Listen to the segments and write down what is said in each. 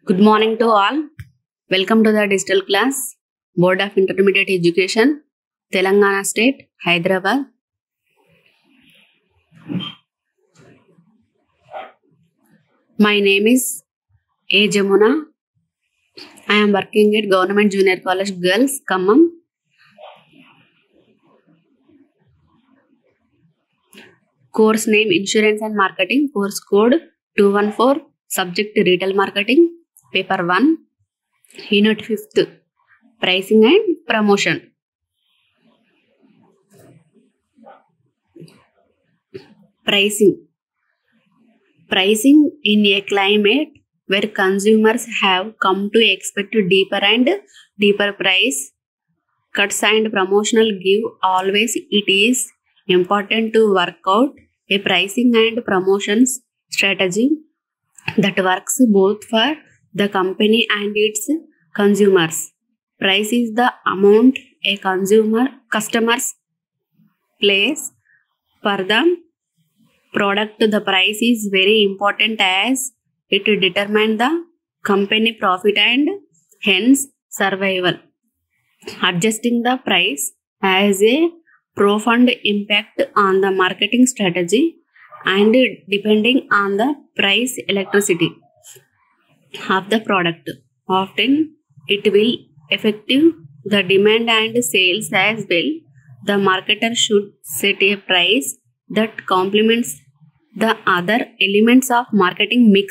Good morning to all. Welcome to the digital class, Board of Intermediate Education, Telangana State, Hyderabad. My name is A. Jamuna. I am working at Government Junior College Girls, Khammam. Course name Insurance and Marketing, course code 214, subject Retail Marketing, paper 1, unit 5th, Pricing and Promotion. Pricing. Pricing in a climate where consumers have come to expect deeper and deeper price cuts and promotional give always it is important to work out a pricing and promotions strategy that works both for the company and its consumers price is the amount a consumer customers place for the product the price is very important as it determines the company profit and hence survival adjusting the price has a profound impact on the marketing strategy and depending on the price electricity of the product often it will effective the demand and sales as well the marketer should set a price that complements the other elements of marketing mix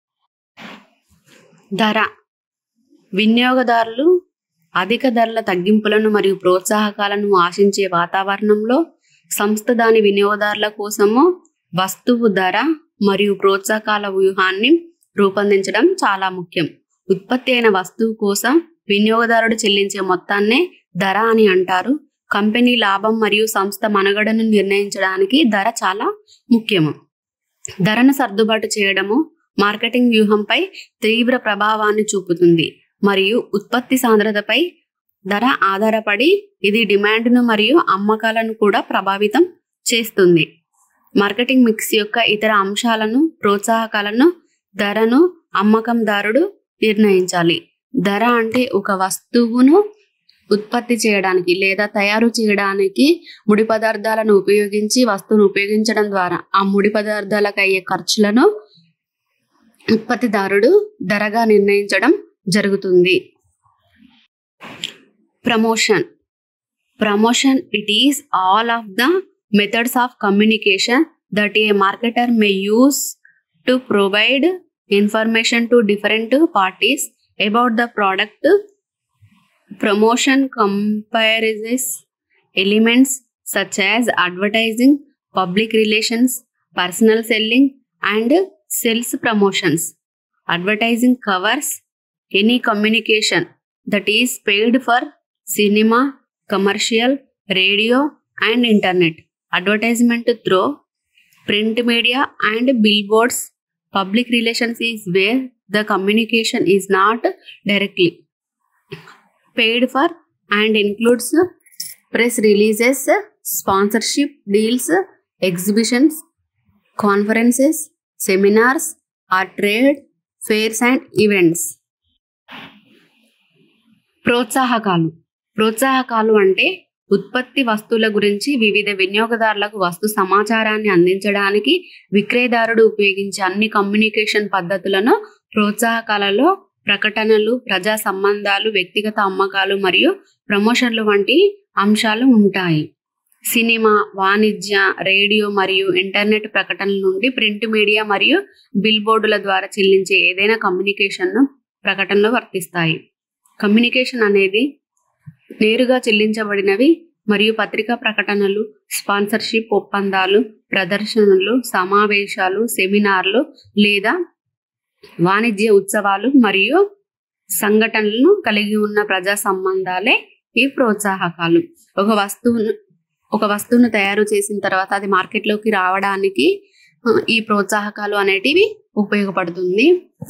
ధర వినియోగదారులు అధిక ధరల తగ్గింపులను మరియు ప్రోత్సాహకాలను ఆశించే వాతావరణంలో సంస్థ దాని వినియోగదారుల కోసము వస్తువు ధర మరియు ప్రోత్సాహకాల వ్యూహాన్ని రూపొందించడం చాలా ముఖ్యం ఉత్పత్తి అయిన వస్తువు కోసం వినియోగదారుడు చెల్లించే మొత్తాన్నే ధర అని అంటారు కంపెనీ లాభం మరియు సంస్థ మనుగడను నిర్ణయించడానికి ధర చాలా ముఖ్యము ధరను సర్దుబాటు చేయడము మార్కెటింగ్ వ్యూహంపై తీవ్ర ప్రభావాన్ని చూపుతుంది మరియు ఉత్పత్తి సాంద్రతపై ధర ఆధారపడి ఇది డిమాండ్ను మరియు అమ్మకాలను కూడా ప్రభావితం చేస్తుంది మార్కెటింగ్ మిక్స్ యొక్క ఇతర అంశాలను ప్రోత్సాహకాలను ధరను అమ్మకందారుడు నిర్ణయించాలి ధర అంటే ఒక వస్తువును ఉత్పత్తి చేయడానికి లేదా తయారు చేయడానికి ముడి పదార్థాలను ఉపయోగించి వస్తువును ఉపయోగించడం ద్వారా ఆ ముడి పదార్థాలకు అయ్యే ఖర్చులను ఉత్పత్తిదారుడు ధరగా నిర్ణయించడం జరుగుతుంది promotion promotion it is all of the methods of communication that a marketer may use to provide information to different parties about the product promotion comprises elements such as advertising, public relations, personal selling, and sales promotions. Advertising covers any communication that is paid for cinema, commercial, radio, and internet. Advertisement through print media and billboards. Public relations is where the communication is not directly paid for and includes press releases, sponsorship deals, exhibitions, conferences, seminars, or trade fairs and events. ప్రోత్సాహకాలు ప్రోత్సాహకాలు అంటే ఉత్పత్తి వస్తువుల గురించి వివిధ వినియోగదారులకు వస్తు సమాచారాన్ని అందించడానికి విక్రయదారుడు ఉపయోగించే అన్ని కమ్యూనికేషన్ పద్ధతులను ప్రోత్సాహకాలలో ప్రకటనలు ప్రజా సంబంధాలు వ్యక్తిగత అమ్మకాలు మరియు ప్రమోషన్లు వంటి అంశాలు ఉంటాయి సినిమా వాణిజ్య రేడియో మరియు ఇంటర్నెట్ ప్రకటనల నుండి ప్రింట్ మీడియా మరియు బిల్ బోర్డుల ద్వారా చెల్లించే ఏదైనా కమ్యూనికేషన్ను ప్రకటనలు వర్తిస్తాయి కమ్యూనికేషన్ అనేది నేరుగా చెల్లించబడినవి మరియు పత్రికా ప్రకటనలు స్పాన్సర్షిప్ ఒప్పందాలు ప్రదర్శనలు సమావేశాలు సెమినార్లు లేదా వాణిజ్య ఉత్సవాలు మరియు సంఘటనలను కలిగి ఉన్న ప్రజా సంబంధాలే ఈ ప్రోత్సాహకాలు ఒక వస్తువును ఒక వస్తువును తయారు చేసిన తర్వాత అది మార్కెట్లోకి రావడానికి ఆ, ఈ ప్రోత్సాహకాలు అనేటివి ఉపయోగపడుతుంది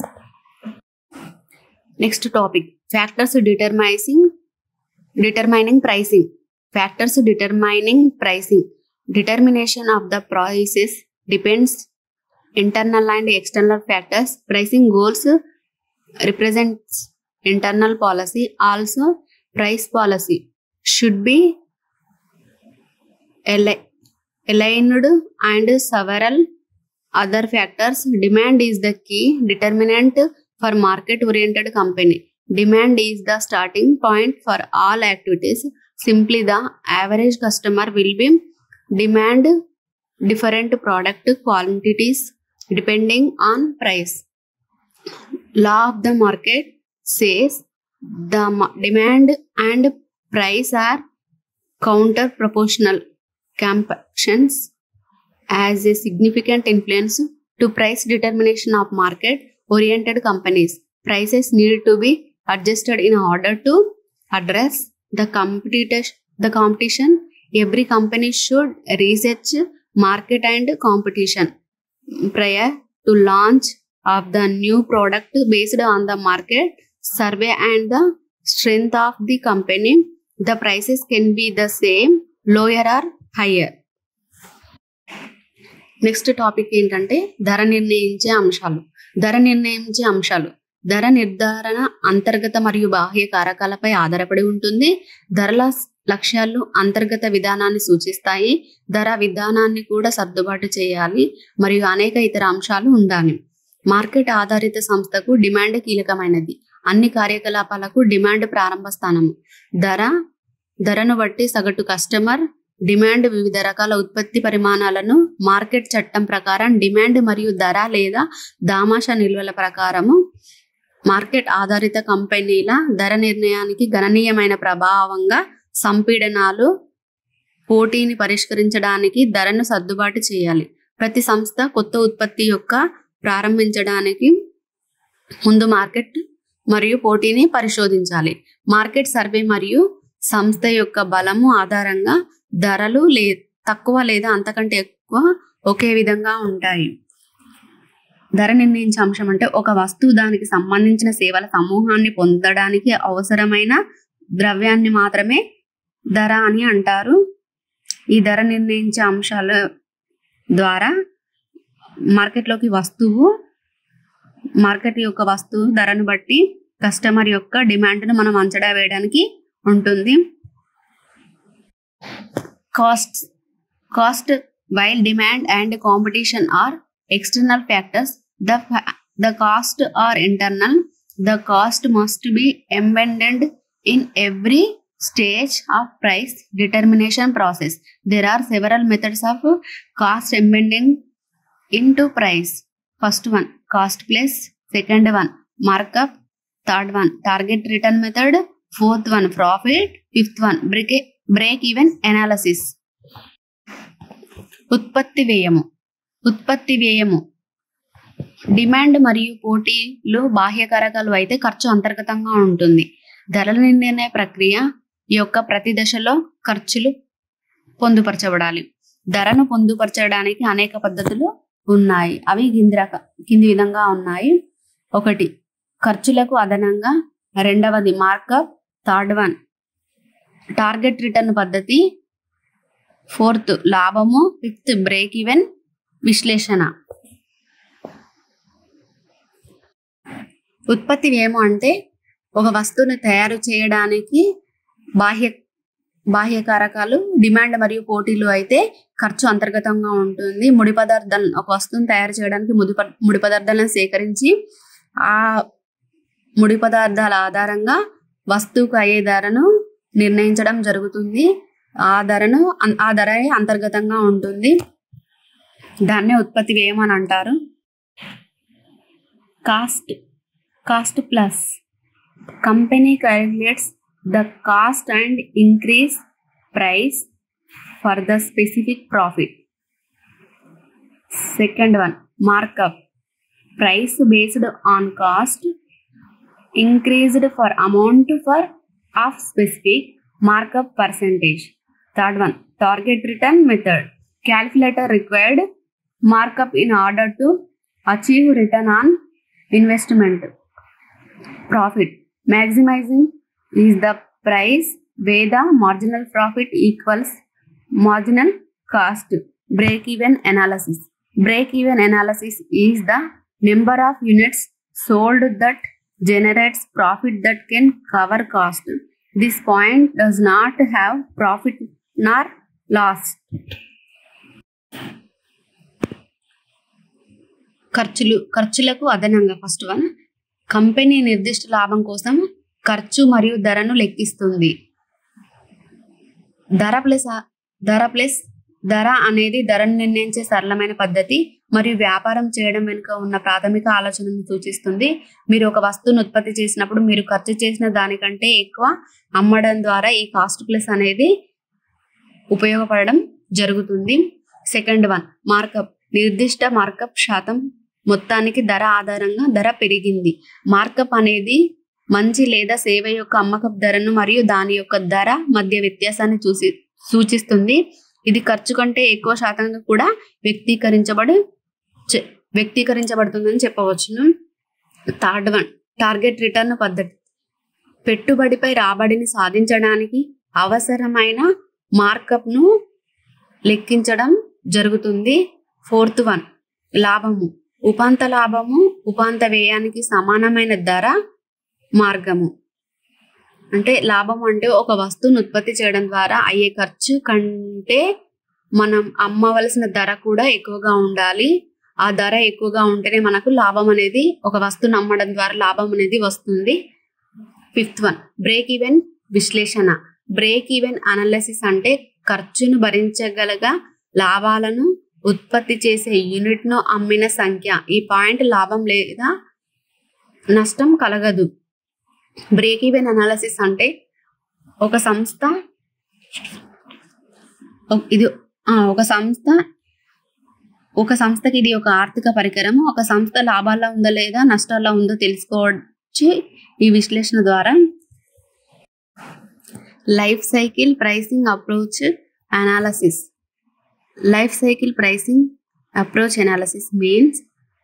next topic factors determining determining pricing factors determining pricing determination of the prices depends internal and external factors pricing goals represents internal policy also price policy should be ali- aligned and several other factors demand is the key determinant for market oriented company demand is the starting point for all activities simply the average customer will be demand different product quantities depending on price law of the market says the ma- demand and price are counter proportional compactions has a significant influence to price determination of market oriented companies prices need to be adjusted in order to address the competition the competition every company should research market and competition prior to launch of the new product based on the market survey and the strength of the company the prices can be the same lower or higher next topic ఏంటంటే ధర నిర్ణయించే అంశాలు ధర నిర్ణయించే అంశాలు ధర నిర్ధారణ అంతర్గత మరియు బాహ్య కారకాలపై ఆధారపడి ఉంటుంది ధరల లక్ష్యాలు అంతర్గత విధానాన్ని సూచిస్తాయి ధర విధానాన్ని కూడా సర్దుబాటు చేయాలి మరియు అనేక ఇతర అంశాలు ఉండాలి మార్కెట్ ఆధారిత సంస్థకు డిమాండ్ కీలకమైనది అన్ని కార్యకలాపాలకు డిమాండ్ ప్రారంభ స్థానము ధర ధరను బట్టి సగటు కస్టమర్ డిమాండ్ వివిధ రకాల ఉత్పత్తి పరిమాణాలను మార్కెట్ చట్టం ప్రకారం డిమాండ్ మరియు ధర లేదా దామాష నిల్వల ప్రకారము మార్కెట్ ఆధారిత కంపెనీల ధర నిర్ణయానికి గణనీయమైన ప్రభావంగా సంపీడనాలు పోటీని పరిష్కరించడానికి ధరను సర్దుబాటు చేయాలి ప్రతి సంస్థ కొత్త ఉత్పత్తి యొక్క ప్రారంభించడానికి ముందు మార్కెట్ మరియు పోటీని పరిశోధించాలి మార్కెట్ సర్వే మరియు సంస్థ యొక్క బలము ఆధారంగా ధరలు లే తక్కువ లేదా అంతకంటే ఎక్కువ ఒకే విధంగా ఉంటాయి ధర నిర్ణయించే అంశం అంటే ఒక వస్తువు దానికి సంబంధించిన సేవల సమూహాన్ని పొందడానికి అవసరమైన ద్రవ్యాన్ని మాత్రమే ధర అని అంటారు ఈ ధర నిర్ణయించే అంశాల ద్వారా మార్కెట్లోకి వస్తువు మార్కెట్ యొక్క వస్తువు ధరను బట్టి కస్టమర్ యొక్క డిమాండ్ను మనం అంచనా వేయడానికి ఉంటుంది cost cost while demand and competition are external factors the fa- the cost are internal the cost must be embedded in every stage of price determination process there are several methods of cost embedding into price first one cost plus second one markup third one target return method fourth one profit fifth one break break even analysis ఉత్పత్తి వ్యయము ఉత్పత్తి వ్యయము demand మరియు పోటీలు బాహ్య కారకాలు అయితే ఖర్చు అంతర్గతంగా ఉంటుంది ధరల నిర్ణయ ప్రక్రియ యొక్క ప్రతి దశలో ఖర్చులు పొందుపరచబడాలి ధరను పొందుపరచడానికి అనేక పద్ధతులు ఉన్నాయి అవి కింది రక కింది విధంగా ఉన్నాయి ఒకటి ఖర్చులకు అదనంగా రెండవది markup third one target return పద్ధతి ఫోర్త్ లాభము ఫిఫ్త్ బ్రేక్ ఈవెన్ విశ్లేషణ ఉత్పత్తి వ్యయము అంటే ఒక వస్తువుని తయారు చేయడానికి బాహ్య బాహ్య కారకాలు డిమాండ్ మరియు పోటీలు అయితే ఖర్చు అంతర్గతంగా ఉంటుంది ముడి పదార్థాలను ఒక వస్తువుని తయారు చేయడానికి ముడి ప- ముడి పదార్థాలను సేకరించి ఆ ముడి పదార్థాల ఆధారంగా వస్తువుకు అయ్యే ధరను నిర్ణయించడం జరుగుతుంది ఆ ధరను అన్- ఆ ధర అంతర్గతంగా ఉంటుంది దాన్నే ఉత్పత్తి వ్యయం అని అంటారు cost cost plus company calculates the cost and increase price for the specific profit second one markup price based on cost increased for amount for of specific markup percentage. Third one, target return method. Calculator required markup in order to achieve return on investment. Profit. Maximizing is the price where the marginal profit equals marginal cost. Break even analysis. Break even analysis is the number of units sold that generates profit that can cover cost. This point does not have profit nor loss. ఖర్చులు ఖర్చులకు అదనంగా first one company నిర్దిష్ట లాభం కోసం ఖర్చు మరియు ధరను లెక్కిస్తుంది ధర ప్లస్ ధర ప్లస్ ధర అనేది ధరను నిర్ణయించే సరళమైన పద్ధతి మరియు వ్యాపారం చేయడం వెనుక ఉన్న ప్రాథమిక ఆలోచనను సూచిస్తుంది మీరు ఒక వస్తువును ఉత్పత్తి చేసినప్పుడు మీరు ఖర్చు చేసిన దానికంటే ఎక్కువ అమ్మడం ద్వారా ఈ కాస్ట్ ప్లస్ అనేది ఉపయోగపడడం జరుగుతుంది సెకండ్ వన్ మార్కప్ నిర్దిష్ట మార్కప్ శాతం మొత్తానికి ధర ఆధారంగా ధర పెరిగింది మార్కప్ అనేది మంచి లేదా సేవ యొక్క అమ్మకపు ధరను మరియు దాని యొక్క ధర మధ్య వ్యత్యాసాన్ని చూసి సూచిస్తుంది ఇది ఖర్చు కంటే ఎక్కువ శాతంగా కూడా వ్యక్తీకరించబడి చె- వ్యక్తీకరించబడుతుందని చెప్పవచ్చును థర్డ్ వన్ టార్గెట్ రిటర్న్ పద్ధతి పెట్టుబడిపై రాబడిని సాధించడానికి అవసరమైన మార్కప్ను లెక్కించడం జరుగుతుంది ఫోర్త్ వన్ లాభము ఉపాంత లాభము ఉపాంత వ్యయానికి సమానమైన ధర మార్గము అంటే లాభం అంటే ఒక వస్తువును ఉత్పత్తి చేయడం ద్వారా అయ్యే ఖర్చు కంటే మనం అమ్మవలసిన ధర కూడా ఎక్కువగా ఉండాలి ఆ ధర ఎక్కువగా ఉంటేనే మనకు లాభం అనేది ఒక వస్తువును అమ్మడం ద్వారా లాభం అనేది వస్తుంది ఫిఫ్త్ వన్ బ్రేక్ ఈవెన్ విశ్లేషణ బ్రేక్ ఈవెన్ అనాలిసిస్ అంటే ఖర్చును భరించగలగా లాభాలను ఉత్పత్తి చేసే యూనిట్ ను అమ్మిన సంఖ్య ఈ పాయింట్ లాభం లేదా నష్టం కలగదు బ్రేక్ ఈవెన్ అనాలిసిస్ అంటే ఒక సంస్థ ఒక- ఇది ఆ, ఒక సంస్థ ఒక సంస్థకి ఇది ఒక ఆర్థిక పరికరం ఒక సంస్థ లాభాల్లో ఉందో లేదా నష్టాల్లో ఉందో తెలుసుకోవచ్చు ఈ విశ్లేషణ ద్వారా life cycle pricing approach analysis life cycle pricing approach analysis means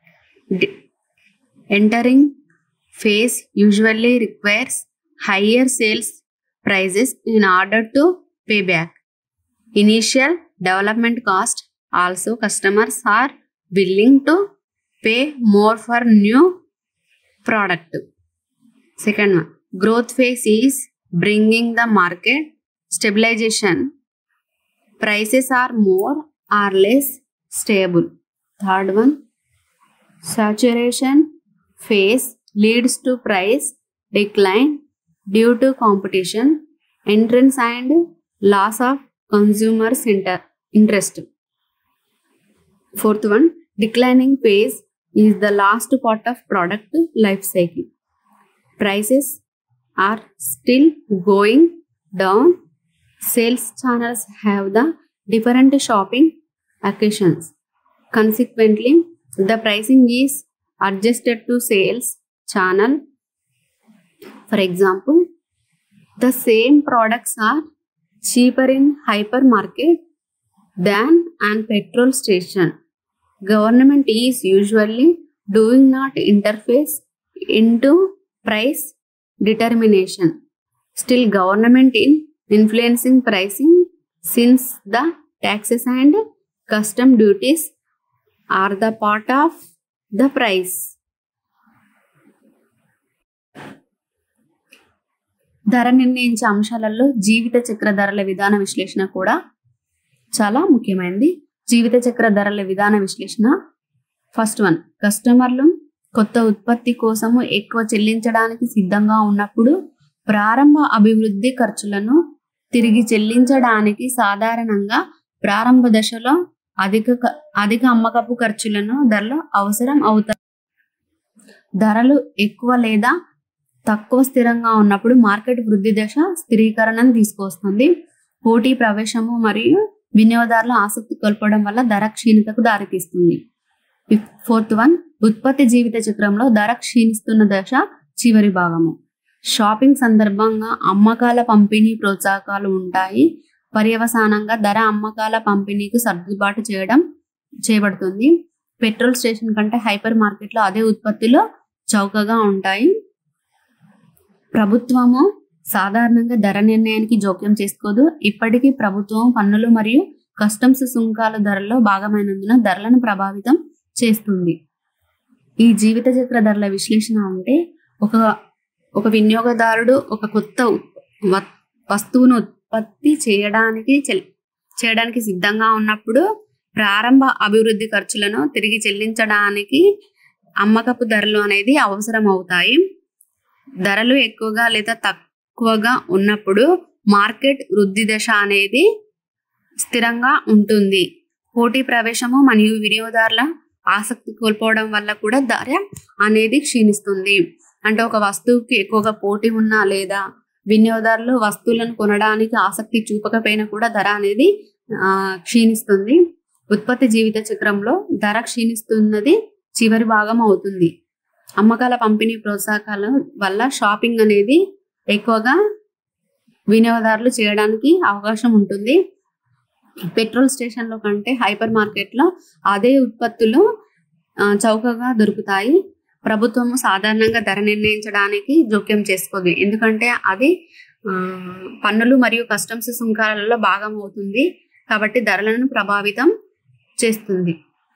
entering phase usually requires higher sales prices in order to pay back initial development cost also customers are willing to pay more for new product second one growth phase is bringing the market stabilization prices are more or less stable third one saturation phase leads to price decline due to competition, entrance and loss of consumers' inter- interest. Fourth one, declining phase is the last part of product life cycle. Prices are still going down. Sales channels have the different shopping occasions. Consequently, the pricing is adjusted to sales channel. For example, the same products are cheaper in hypermarket than an petrol station. Government is usually doing not interface into price determination. Still, government in influencing pricing since the taxes and custom duties are the part of the price. ధర నిర్ణయించే అంశాలలో జీవిత చక్ర ధరల విధాన విశ్లేషణ కూడా చాలా ముఖ్యమైనది జీవిత చక్ర ధరల విధాన విశ్లేషణ ఫస్ట్ వన్ కస్టమర్లు కొత్త ఉత్పత్తి కోసము ఎక్కువ చెల్లించడానికి సిద్ధంగా ఉన్నప్పుడు ప్రారంభ అభివృద్ధి ఖర్చులను తిరిగి చెల్లించడానికి సాధారణంగా ప్రారంభ దశలో అధిక క- అధిక అమ్మకపు ఖర్చులను ధరలు అవసరం అవుతాయి ధరలు ఎక్కువ లేదా తక్కువ స్థిరంగా ఉన్నప్పుడు మార్కెట్ వృద్ధి దశ స్థిరీకరణను తీసుకొస్తుంది పోటీ ప్రవేశము మరియు వినియోగదారుల ఆసక్తి కోల్పోవడం వల్ల ధర క్షీణతకు దారితీస్తుంది ఫోర్త్ వన్ ఉత్పత్తి జీవిత చక్రంలో ధర క్షీణిస్తున్న దశ చివరి భాగము షాపింగ్ సందర్భంగా అమ్మకాల పంపిణీ ప్రోత్సాహకాలు ఉంటాయి పర్యవసానంగా ధర అమ్మకాల పంపిణీకి సర్దుబాటు చేయడం చేయబడుతుంది పెట్రోల్ స్టేషన్ కంటే హైపర్ మార్కెట్లో అదే ఉత్పత్తిలో చౌకగా ఉంటాయి ప్రభుత్వము సాధారణంగా ధర నిర్ణయానికి జోక్యం చేసుకోదు ఇప్పటికీ ప్రభుత్వం పన్నులు మరియు కస్టమ్స్ సుంకాల ధరల్లో భాగమైనందున ధరలను ప్రభావితం చేస్తుంది ఈ జీవిత చక్ర ధరల విశ్లేషణ అంటే ఒక ఒక వినియోగదారుడు ఒక కొత్త ఉత్- వ- వస్తువును ఉత్పత్తి చేయడానికి చెల్- చేయడానికి సిద్ధంగా ఉన్నప్పుడు ప్రారంభ అభివృద్ధి ఖర్చులను తిరిగి చెల్లించడానికి అమ్మకపు ధరలు అనేది అవసరం అవుతాయి ధరలు ఎక్కువగా లేదా తక్కువగా ఉన్నప్పుడు మార్కెట్ వృద్ధి దశ అనేది స్థిరంగా ఉంటుంది పోటీ ప్రవేశము మరియు వినియోగదారుల ఆసక్తి కోల్పోవడం వల్ల కూడా ధర అనేది క్షీణిస్తుంది అంటే ఒక వస్తువుకి ఎక్కువగా పోటీ ఉన్నా లేదా వినియోగదారులు వస్తువులను కొనడానికి ఆసక్తి చూపకపోయినా కూడా ధర అనేది ఆ, క్షీణిస్తుంది ఉత్పత్తి జీవిత చక్రంలో ధర క్షీణిస్తున్నది చివరి భాగం అవుతుంది అమ్మకాల పంపిణీ ప్రోత్సాహకాల వల్ల షాపింగ్ అనేది ఎక్కువగా వినియోగదారులు చేయడానికి అవకాశం ఉంటుంది పెట్రోల్ స్టేషన్లో కంటే హైపర్ మార్కెట్లో అదే ఉత్పత్తులు ఆ, చౌకగా దొరుకుతాయి ప్రభుత్వము సాధారణంగా ధర నిర్ణయించడానికి జోక్యం చేసుకోదు ఎందుకంటే అది ఆ, పన్నులు మరియు కస్టమ్స్ సుంకాలలో భాగం అవుతుంది కాబట్టి ధరలను ప్రభావితం చేస్తుంది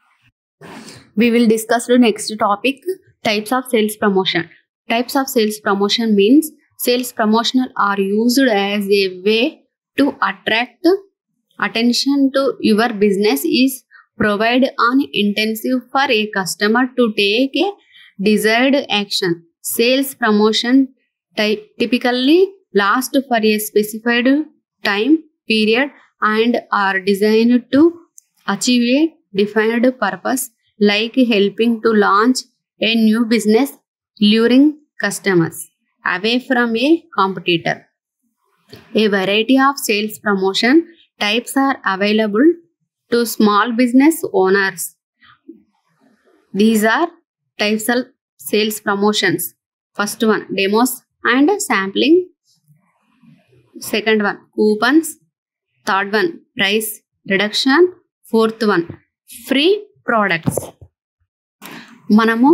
we will discuss the next topic types of sales promotion types of sales promotion means sales promotional are used as a way to attract attention to your business is provide an intensive for a customer to take a desired action sales promotion type typically last for a specified time period and are designed to achieve a defined purpose like helping to launch a new business luring customers away from a competitor a variety of sales promotion types are available to small business owners these are types of sales promotions first one demos and sampling second one coupons third one price reduction fourth one free products మనము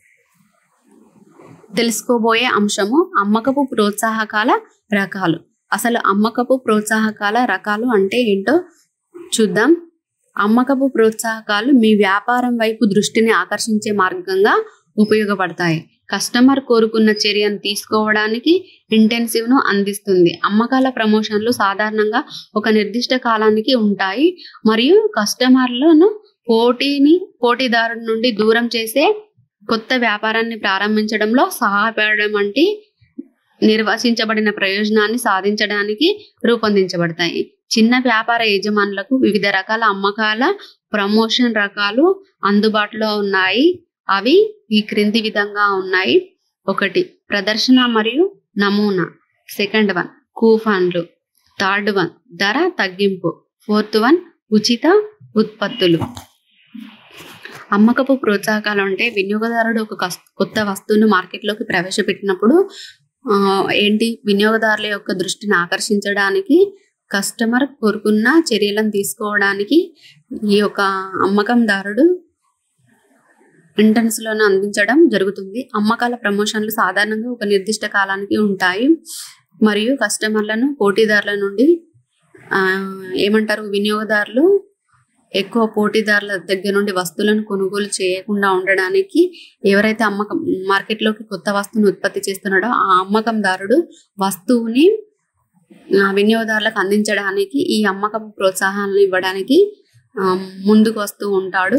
తెలుసుకోబోయే అంశము అమ్మకపు ప్రోత్సాహకాల రకాలు అసలు అమ్మకపు ప్రోత్సాహకాల రకాలు అంటే ఏంటో చూద్దాం అమ్మకపు ప్రోత్సాహకాలు మీ వ్యాపారం వైపు దృష్టిని ఆకర్షించే మార్గంగా ఉపయోగపడతాయి కస్టమర్ కోరుకున్న చర్యను తీసుకోవడానికి ఇంటెన్సివ్ ను అందిస్తుంది అమ్మకాల ప్రమోషన్లు సాధారణంగా ఒక నిర్దిష్ట కాలానికి ఉంటాయి మరియు కస్టమర్లను పోటీని పోటీదారుడి నుండి దూరం చేసే కొత్త వ్యాపారాన్ని ప్రారంభించడంలో సహాయపడడం వంటి నిర్వచించబడిన ప్రయోజనాన్ని సాధించడానికి రూపొందించబడతాయి చిన్న వ్యాపార యజమానులకు వివిధ రకాల అమ్మకాల ప్రమోషన్ రకాలు అందుబాటులో ఉన్నాయి అవి ఈ క్రింది విధంగా ఉన్నాయి ఒకటి ప్రదర్శన మరియు నమూనా సెకండ్ వన్ కూఫన్లు థర్డ్ వన్ ధర తగ్గింపు ఫోర్త్ వన్ ఉచిత ఉత్పత్తులు అమ్మకపు ప్రోత్సాహకాలు అంటే వినియోగదారుడు ఒక కస్- కొత్త వస్తువును మార్కెట్లోకి ప్రవేశపెట్టినప్పుడు ఆ, ఏంటి వినియోగదారుల యొక్క దృష్టిని ఆకర్షించడానికి కస్టమర్ కోరుకున్న చర్యలను తీసుకోవడానికి ఈ యొక్క అమ్మకందారుడు ఇంటర్న్స్ లోను అందించడం జరుగుతుంది అమ్మకాల ప్రమోషన్లు సాధారణంగా ఒక నిర్దిష్ట కాలానికి ఉంటాయి మరియు కస్టమర్లను పోటీదారుల నుండి ఆ, ఏమంటారు వినియోగదారులు ఎక్కువ పోటీదారుల దగ్గర నుండి వస్తువులను కొనుగోలు చేయకుండా ఉండడానికి ఎవరైతే అమ్మకం మార్కెట్లోకి కొత్త వస్తువును ఉత్పత్తి చేస్తున్నాడో ఆ అమ్మకందారుడు వస్తువుని ఆ, వినియోగదారులకు అందించడానికి ఈ అమ్మకం ప్రోత్సాహాలను ఇవ్వడానికి ఆ, ముందుకు వస్తూ ఉంటాడు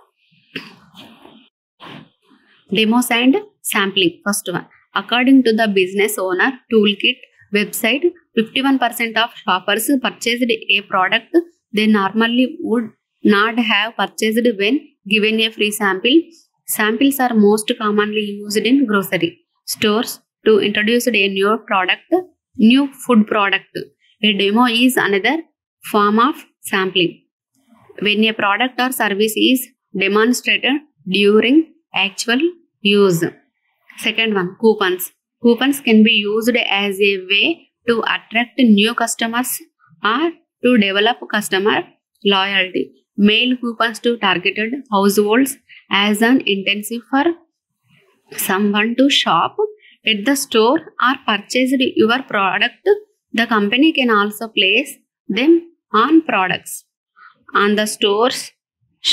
demos and sampling first one according to the business owner tool kit website fifty one percent of shoppers purchased a product they normally would not have purchased when given a free sample samples are most commonly used in grocery stores to introduced a new product new food product a demo is another form of sampling when a product or service is demonstrated during actual use. Second one, coupons. Coupons can be used as a way to attract new customers or to develop customer loyalty. Mail coupons to targeted households as an intensive for someone to shop at the store or purchase your product. The company can also place them on products on the store's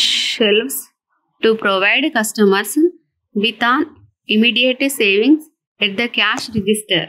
shelves to provide customers with an immediate savings at the cash register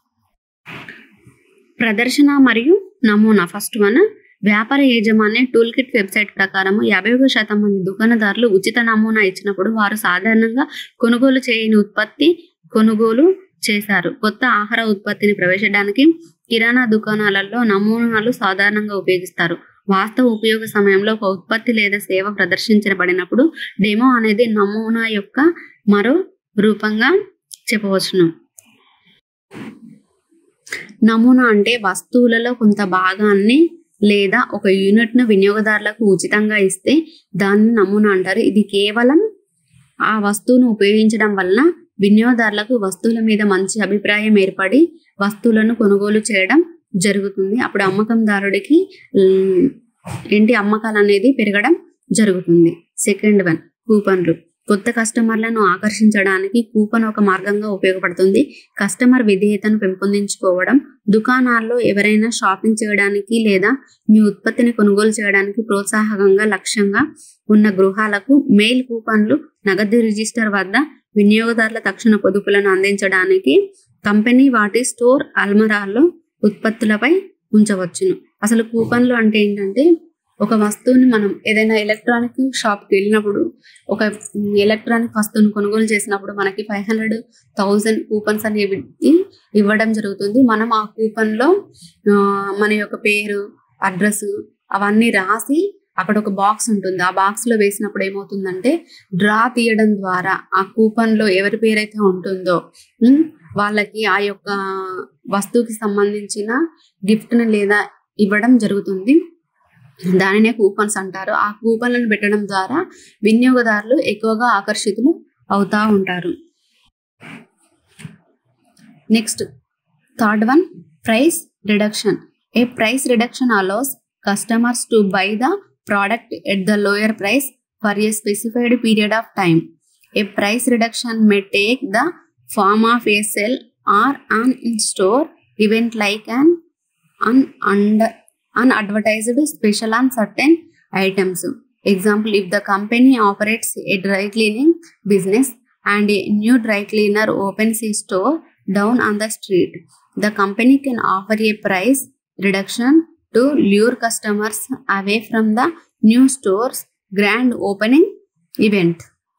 ప్రదర్శన మరియు నమూనా first one వ్యాపార యాజమాన్య tool kit website ప్రకారం యాభై ఒక శాతం మంది దుకాణదారులు ఉచిత నమూనా ఇచ్చినప్పుడు వారు సాధారణంగా కొనుగోలు చేయని ఉత్పత్తి కొనుగోలు చేశారు కొత్త ఆహార ఉత్పత్తిని ప్రవేశించడానికి కిరాణా దుకాణాలలో నమూనాలు సాధారణంగా ఉపయోగిస్తారు వాస్తవ ఉపయోగ సమయంలో ఒక ఉత్పత్తి లేదా సేవ ప్రదర్శించబడినప్పుడు డెమో అనేది నమూనా యొక్క మరో రూపంగా చెప్పవచ్చును నమూనా అంటే వస్తువులలో కొంత భాగాన్ని లేదా ఒక యూనిట్ను వినియోగదారులకు ఉచితంగా ఇస్తే దాన్ని నమూనా అంటారు ఇది కేవలం ఆ వస్తువును ఉపయోగించడం వలన వినియోగదారులకు వస్తువుల మీద మంచి అభిప్రాయం ఏర్పడి వస్తువులను కొనుగోలు చేయడం జరుగుతుంది అప్పుడు అమ్మకందారుడికి ఉమ్, ఏంటి అమ్మకాలు అనేది పెరగడం జరుగుతుంది సెకండ్ వన్ కూపన్లు కొత్త కస్టమర్లను ఆకర్షించడానికి కూపన్ ఒక మార్గంగా ఉపయోగపడుతుంది కస్టమర్ విధేయతను పెంపొందించుకోవడం దుకాణాల్లో ఎవరైనా షాపింగ్ చేయడానికి లేదా మీ ఉత్పత్తిని కొనుగోలు చేయడానికి ప్రోత్సాహకంగా లక్ష్యంగా ఉన్న గృహాలకు మెయిల్ కూపన్లు నగదు రిజిస్టర్ వద్ద వినియోగదారుల తక్షణ పొదుపులను అందించడానికి కంపెనీ వాటి స్టోర్ అల్మరాల్లో ఉత్పత్తులపై ఉంచవచ్చును అసలు కూపన్లు అంటే ఏంటంటే ఒక వస్తువుని మనం ఏదైనా ఎలక్ట్రానిక్ షాప్కి వెళ్ళినప్పుడు ఒక ఎలక్ట్రానిక్ వస్తువుని కొనుగోలు చేసినప్పుడు మనకి ఫైవ్ హండ్రెడ్ థౌజండ్ కూపన్స్ అనేవి ఇవ్వడం జరుగుతుంది మనం ఆ కూపన్లో ఆ, మన యొక్క పేరు అడ్రస్ అవన్నీ రాసి అక్కడ ఒక బాక్స్ ఉంటుంది ఆ బాక్స్ లో వేసినప్పుడు ఏమవుతుందంటే డ్రా తీయడం ద్వారా ఆ కూపన్ లో ఎవరి పేరైతే ఉంటుందో ఉమ్, వాళ్ళకి ఆ యొక్క వస్తువుకి సంబంధించిన గిఫ్ట్ ని లేదా ఇవ్వడం జరుగుతుంది దానినే కూపన్స్ అంటారు ఆ కూపన్లను పెట్టడం ద్వారా వినియోగదారులు ఎక్కువగా ఆకర్షితులు అవుతా ఉంటారు next third one price reduction a price reduction allows customers to buy the product at the lower price for a specified period of time. A price reduction may take the form of a sale or an in-store event like an un- under- unadvertised special on certain items. Example, if the company operates a dry cleaning business and a new dry cleaner opens a store down on the street, the company can offer a price reduction to lure customers away from the new store's grand opening event.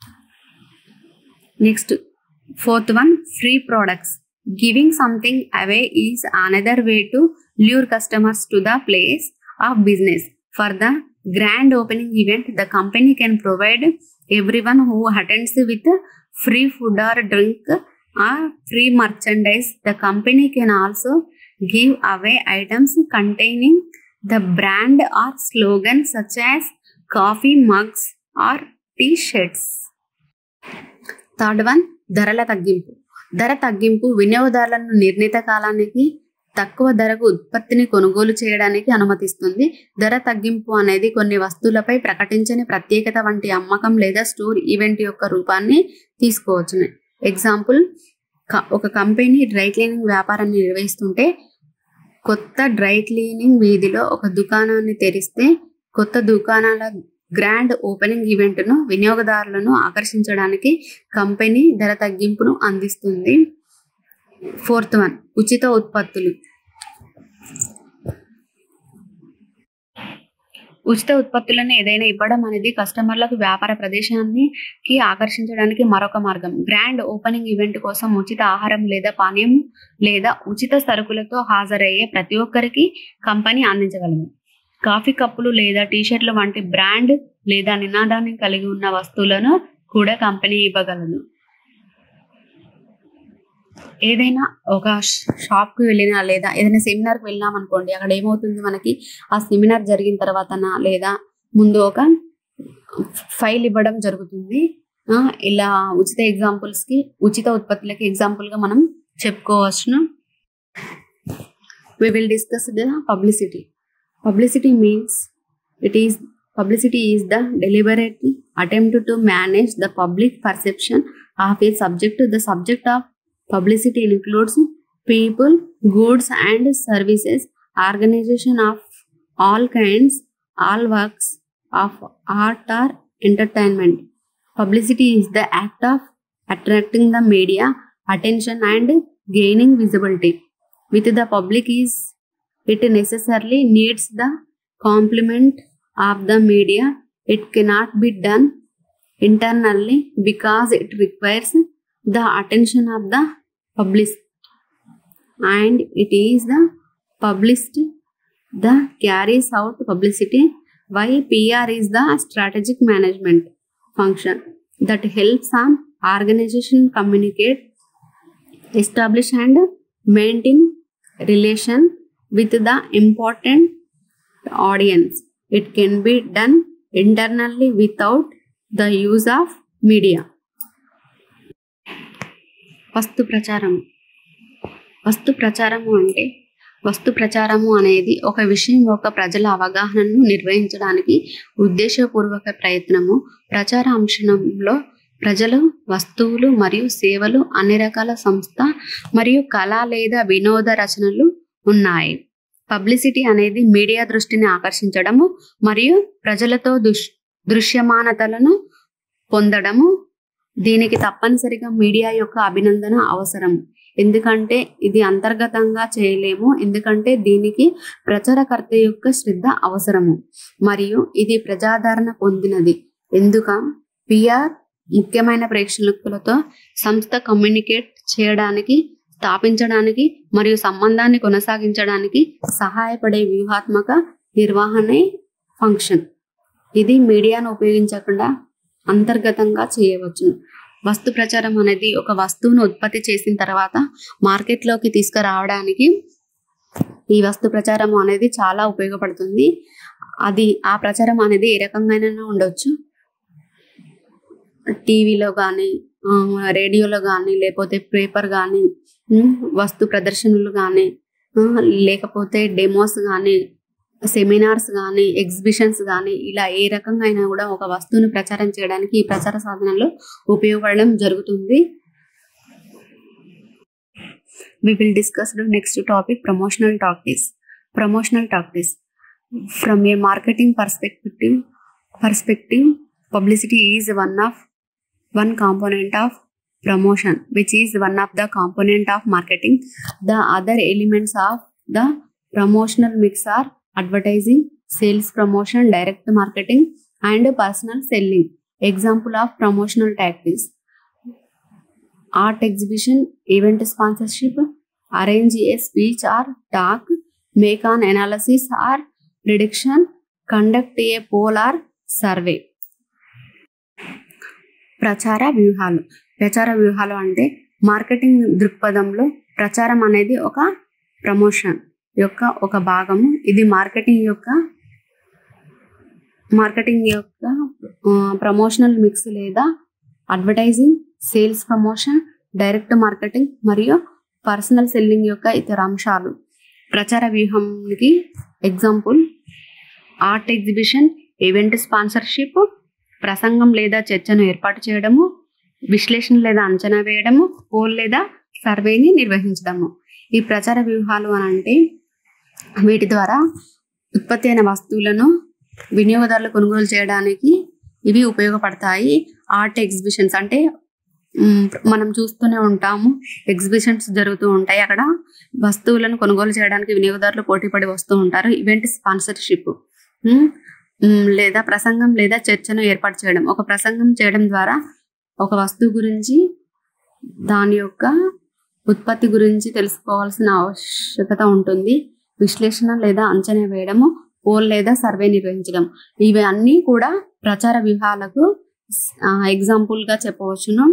Next, fourth one free products. Giving something away is another way to lure customers to the place of business. For the grand opening event, the company can provide everyone who attends with free food or drink or free merchandise. The company can also give away items containing the brand or slogan such as coffee mugs or t-shirts. Third one ధరల తగ్గింపు ధర తగ్గింపు వినియోగదారులను నిర్ణీత కాలానికి తక్కువ ధరకు ఉత్పత్తిని కొనుగోలు చేయడానికి అనుమతిస్తుంది ధర తగ్గింపు అనేది కొన్ని వస్తువులపై ప్రకటించని ప్రత్యేకత వంటి అమ్మకం లేదా స్టోర్ ఈవెంట్ యొక్క రూపాన్ని తీసుకోవచ్చును ఎగ్జాంపుల్ ఒక కంపెనీ డ్రై క్లీనింగ్ వ్యాపారాన్ని నిర్వహిస్తుంటే కొత్త డ్రై క్లీనింగ్ వీధిలో ఒక దుకాణాన్ని తెరిస్తే కొత్త దుకాణాల గ్రాండ్ ఓపెనింగ్ ఈవెంట్ను వినియోగదారులను ఆకర్షించడానికి కంపెనీ ధర తగ్గింపును అందిస్తుంది ఫోర్త్ వన్ ఉచిత ఉత్పత్తులు ఉచిత ఉత్పత్తులను ఏదైనా ఇవ్వడం అనేది కస్టమర్లకు వ్యాపార ప్రదేశానికి ఆకర్షించడానికి మరొక మార్గం గ్రాండ్ ఓపెనింగ్ ఈవెంట్ కోసం ఉచిత ఆహారం లేదా పానీయం లేదా ఉచిత సరుకులతో హాజరయ్యే ప్రతి ఒక్కరికి కంపెనీ అందించగలదు కాఫీ కప్పులు లేదా టీషర్ట్లు వంటి బ్రాండ్ లేదా నినాదాన్ని కలిగి ఉన్న వస్తువులను కూడా కంపెనీ ఇవ్వగలదు ఏదైనా ఒక షాప్కి వెళ్ళినా లేదా ఏదైనా సెమినార్కి వెళ్ళినాం అనుకోండి అక్కడ ఏమవుతుంది మనకి ఆ సెమినార్ జరిగిన తర్వాత లేదా ముందు ఒక ఫైల్ ఇవ్వడం జరుగుతుంది ఆ, ఇలా ఉచిత ఎగ్జాంపుల్స్ కి ఉచిత ఉత్పత్తులకి ఎగ్జాంపుల్ గా మనం చెప్పుకోవచ్చును we will discuss the publicity publicity means it is publicity is the deliberate attempt to manage the public perception of a subject the subject of publicity includes people goods and services organization of all kinds all works of art or entertainment publicity is the act of attracting the media attention and gaining visibility with the public is it necessarily needs the complement of the media it cannot be done internally because it requires the attention of the public and it is the published the carries out publicity why pr is the strategic management function that helps an organization communicate establish and maintain relation with the important audience it can be done internally without the use of media వస్తు ప్రచారం వస్తు ప్రచారము అంటే వస్తు ప్రచారము అనేది ఒక విషయం యొక్క ప్రజల అవగాహనను నిర్వహించడానికి ఉద్దేశపూర్వక ప్రయత్నము ప్రచార అంశంలో ప్రజలు వస్తువులు మరియు సేవలు అన్ని రకాల సంస్థ మరియు కళ లేదా వినోద రచనలు ఉన్నాయి పబ్లిసిటీ అనేది మీడియా దృష్టిని ఆకర్షించడము మరియు ప్రజలతో దుష్ దృశ్యమానతలను పొందడము దీనికి తప్పనిసరిగా మీడియా యొక్క అభినందన అవసరం ఎందుకంటే ఇది అంతర్గతంగా చేయలేము ఎందుకంటే దీనికి ప్రచారకర్త యొక్క శ్రద్ధ అవసరము మరియు ఇది ప్రజాదరణ పొందినది ఎందుక పిఆర్ ముఖ్యమైన ప్రేక్షకులతో సంస్థ కమ్యూనికేట్ చేయడానికి స్థాపించడానికి మరియు సంబంధాన్ని కొనసాగించడానికి సహాయపడే వ్యూహాత్మక నిర్వహణే ఫంక్షన్ ఇది మీడియాను ఉపయోగించకుండా అంతర్గతంగా చేయవచ్చు వస్తు ప్రచారం అనేది ఒక వస్తువును ఉత్పత్తి చేసిన తర్వాత మార్కెట్లోకి తీసుకురావడానికి ఈ వస్తు ప్రచారం అనేది చాలా ఉపయోగపడుతుంది అది ఆ ప్రచారం అనేది ఏ రకంగా ఉండొచ్చు టీవీలో కానీ రేడియోలో కానీ లేకపోతే పేపర్ కానీ వస్తు ప్రదర్శనలు కానీ లేకపోతే డెమోస్ కానీ సెమినార్స్ కానీ ఎగ్జిబిషన్స్ కానీ ఇలా ఏ రకంగా అయినా కూడా ఒక వస్తువును ప్రచారం చేయడానికి ఈ ప్రచార సాధనాలు ఉపయోగపడడం జరుగుతుంది we will discuss the next topic promotional tactics promotional tactics from a marketing perspective perspective publicity is one of one component of promotion which is one of the component of marketing the other elements of the promotional mix are advertising sales promotion direct marketing and personal selling example of promotional tactics art exhibition, event sponsorship, arrange a speech or talk, make an analysis or prediction, conduct a poll or survey. ప్రచార వ్యూహాలు ప్రచార వ్యూహాలు అంటే marketing దృక్పథంలో ప్రచారం అనేది ఒక promotion యొక్క ఒక భాగము ఇది మార్కెటింగ్ యొక్క మార్కెటింగ్ యొక్క ప్రమోషనల్ మిక్స్ లేదా advertising sales promotion direct marketing మరియు పర్సనల్ సెల్లింగ్ యొక్క ఇతర అంశాలు ప్రచార వ్యూహంకి example art exhibition event sponsorship ప్రసంగం లేదా చర్చను ఏర్పాటు చేయడము విశ్లేషణ లేదా అంచనా వేయడము పోల్ లేదా సర్వేని నిర్వహించడము ఈ ప్రచార వ్యూహాలు అని అంటే వీటి ద్వారా ఉత్పత్తి అయిన వస్తువులను వినియోగదారులు కొనుగోలు చేయడానికి ఇవి ఉపయోగపడతాయి ఆర్ట్ ఎగ్జిబిషన్స్ అంటే మ్, మనం చూస్తూనే ఉంటాము ఎగ్జిబిషన్స్ జరుగుతూ ఉంటాయి అక్కడ వస్తువులను కొనుగోలు చేయడానికి వినియోగదారులు పోటీపడి వస్తూ ఉంటారు ఈవెంట్ స్పాన్సర్షిప్ లేదా ప్రసంగం లేదా చర్చను ఏర్పాటు చేయడం ఒక ప్రసంగం చేయడం ద్వారా ఒక వస్తువు గురించి దాని యొక్క ఉత్పత్తి గురించి తెలుసుకోవాల్సిన ఆవశ్యకత ఉంటుంది విశ్లేషణ లేదా అంచనా వేయడము పోల్ లేదా సర్వే నిర్వహించడం ఇవి అన్నీ కూడా ప్రచార వ్యూహాలకు ఎగ్జాంపుల్ గా చెప్పవచ్చును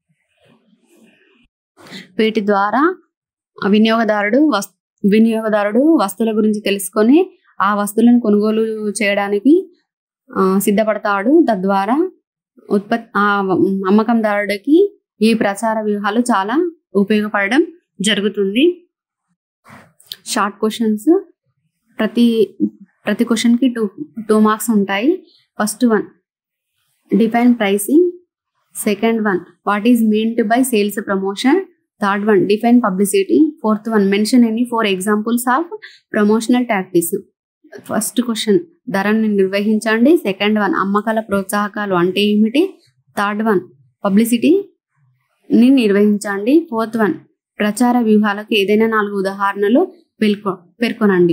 వీటి ద్వారా వినియోగదారుడు వస్ వినియోగదారుడు వస్తువుల గురించి తెలుసుకొని ఆ వస్తువులను కొనుగోలు చేయడానికి ఆ, సిద్ధపడతాడు తద్వారా ఉత్పత్తి ఆ అమ్మకందారుడికి ఈ ప్రచార వ్యూహాలు చాలా ఉపయోగపడడం జరుగుతుంది షార్ట్ క్వశ్చన్స్ ప్రతి ప్రతి క్వశ్చన్కి టూ టూ మార్క్స్ ఉంటాయి first one define pricing second one what is meant by sales promotion third one define publicity fourth one mention any four examples of promotional tactics first question ధరను నిర్వహించండి second one అమ్మకాల ప్రోత్సాహకాలు అంటే ఏమిటి third one publicity ని నిర్వహించండి fourth one ప్రచార వ్యూహాలకు ఏదైనా నాలుగు ఉదాహరణలు పేర్కొ పేర్కొనండి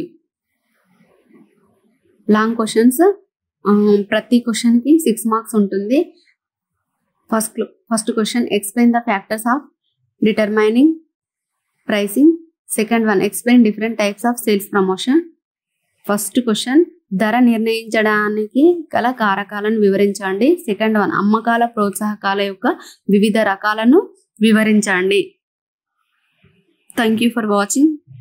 లాంగ్ క్వశ్చన్స్ ప్రతి క్వశ్చన్కి సిక్స్ మార్క్స్ ఉంటుంది first first question explain the factors of determining pricing second one explain different types of sales promotion first question ధర నిర్ణయించడానికి గల కారకాలను వివరించండి సెకండ్ వన్ అమ్మకాల ప్రోత్సాహకాల యొక్క వివిధ రకాలను వివరించండి థ్యాంక్ యూ ఫర్ వాచింగ్